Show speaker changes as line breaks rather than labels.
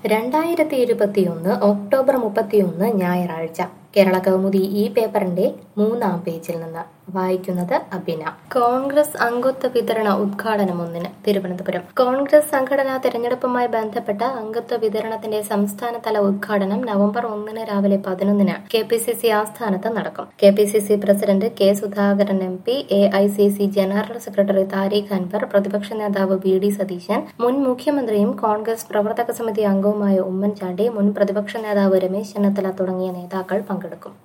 രണ്ടായിരത്തി ഇരുപത്തിയൊന്ന് ഒക്ടോബർ മുപ്പത്തിയൊന്ന് ഞായറാഴ്ച കേരള കൗമുദി ഈ പേപ്പറിന്റെ മൂന്നാം പേജിൽ നിന്ന് വായിക്കുന്നത് അബിന കോൺഗ്രസ് അംഗത്വ വിതരണ ഉദ്ഘാടനം ഒന്നിന് തിരുവനന്തപുരം കോൺഗ്രസ് സംഘടനാ തെരഞ്ഞെടുപ്പുമായി ബന്ധപ്പെട്ട അംഗത്വ വിതരണത്തിന്റെ സംസ്ഥാനതല ഉദ്ഘാടനം നവംബർ ഒന്നിന് രാവിലെ പതിനൊന്നിന് കെ പി സി സി ആസ്ഥാനത്ത് നടക്കും K P C C president K Sudhakaran M P A I C C general secretary Tariq Anwar പ്രതിപക്ഷ നേതാവ് വി ഡി സതീശൻ മുൻ മുഖ്യമന്ത്രിയും കോൺഗ്രസ് പ്രവർത്തക സമിതി അംഗവുമായ ഉമ്മൻചാണ്ടി മുൻ പ്രതിപക്ഷ നേതാവ് രമേശ് ചെന്നിത്തല തുടങ്ങിയ നേതാക്കൾ പങ്കെടുക്കും